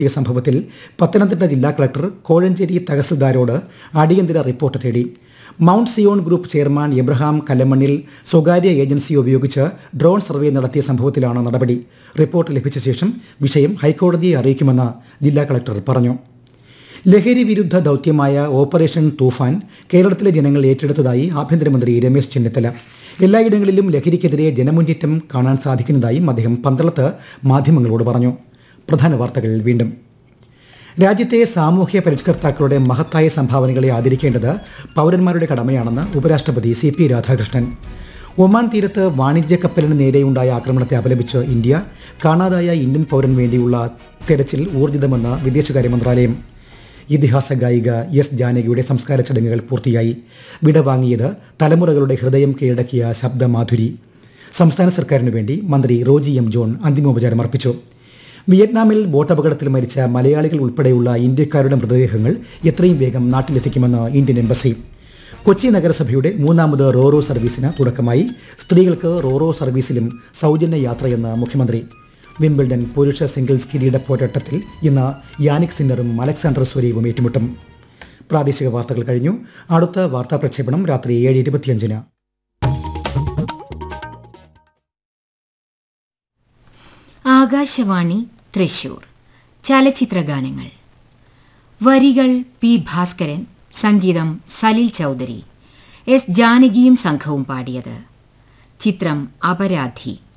ഈ സംഭവത്തിൽ പത്തനംതിട്ട ജില്ലാ കളക്ടർ കോഴഞ്ചേരി തഹസിൽദാരോട് അടിയന്തര റിപ്പോർട്ട് തേടി Mount Zion group chairman Abraham Kallamannil സ്വകാര്യ ഏജൻസി ഉപയോഗിച്ച് ഡ്രോൺ സർവേ നടത്തിയ സംഭവത്തിലാണ് നടപടി റിപ്പോർട്ട് ലഭിച്ച ശേഷം വിഷയം ഹൈക്കോടതിയെ അറിയിക്കുമെന്ന് ജില്ലാ കളക്ടർ പറഞ്ഞു ലഹരി വിരുദ്ധ ദൗത്യമായ ഓപ്പറേഷൻ തൂഫാൻ കേരളത്തിലെ ജനങ്ങൾ ഏറ്റെടുത്തതായി ആഭ്യന്തരമന്ത്രി രമേശ് ചെന്നിത്തല എല്ലായിടങ്ങളിലും ലഹരിക്കെതിരെ ജനമുന്നേറ്റം കാണാൻ സാധിക്കുന്നതായും അദ്ദേഹം പന്തളത്ത് മാധ്യമങ്ങളോട് പറഞ്ഞു പ്രധാന വാർത്തകൾ വീണ്ടും രാജ്യത്തെ സാമൂഹ്യ പരിഷ്കർത്താക്കളുടെ മഹത്തായ സംഭാവനകളെ ആദരിക്കേണ്ടത് പൗരന്മാരുടെ കടമയാണെന്ന് ഉപരാഷ്ട്രപതി സി പി രാധാകൃഷ്ണൻ ഒമാൻ തീരത്ത് വാണിജ്യ കപ്പലിന് നേരെയുണ്ടായ ആക്രമണത്തെ അപലപിച്ച് ഇന്ത്യ കാണാതായ ഇന്ത്യൻ പൗരന് വേണ്ടിയുള്ള തെരച്ചിൽ ഊർജിതമെന്ന് വിദേശകാര്യ മന്ത്രാലയം ഇതിഹാസ ഗായിക എസ് ജാനകിയുടെ സംസ്കാര ചടങ്ങുകൾ പൂർത്തിയായി വിടവാങ്ങിയത് തലമുറകളുടെ ഹൃദയം കീഴടക്കിയ ശബ്ദമാധുരി സംസ്ഥാന സർക്കാരിനു വേണ്ടി മന്ത്രി റോജി എം ജോൺ അന്തിമോപചാരം അർപ്പിച്ചു വിയറ്റ്നാമിൽ ബോട്ടപകടത്തിൽ മരിച്ച മലയാളികൾ ഉൾപ്പെടെയുള്ള ഇന്ത്യക്കാരുടെ മൃതദേഹങ്ങൾ എത്രയും വേഗം നാട്ടിലെത്തിക്കുമെന്ന് ഇന്ത്യൻ എംബസി കൊച്ചി നഗരസഭയുടെ മൂന്നാമത് റോറോ സർവീസിന് തുടക്കമായി സ്ത്രീകൾക്ക് റോറോ സർവീസിലും സൗജന്യ യാത്രയെന്ന് മുഖ്യമന്ത്രി വിംബിൾഡൺ പുരുഷ സിംഗിൾസ് കിരീട പോരാട്ടത്തിൽ ഇന്ന് യാനിക് സിന്നറും അലക്സാണ്ടർ സ്വരീവും ഏറ്റുമുട്ടും പ്രാദേശിക വാർത്തകൾ കഴിഞ്ഞു അടുത്ത വാർത്താ പ്രക്ഷേപണം രാത്രി ഏഴ് ഇരുപത്തിയഞ്ചിന് ആകാശവാണി തൃശൂർ ചലച്ചിത്രഗാനങ്ങൾ വരികൾ പി ഭാസ്കരൻ സംഗീതം സലിൽ ചൗധരി എസ് ജാനകിയും സംഘവും പാടിയത് ചിത്രം അപരാധി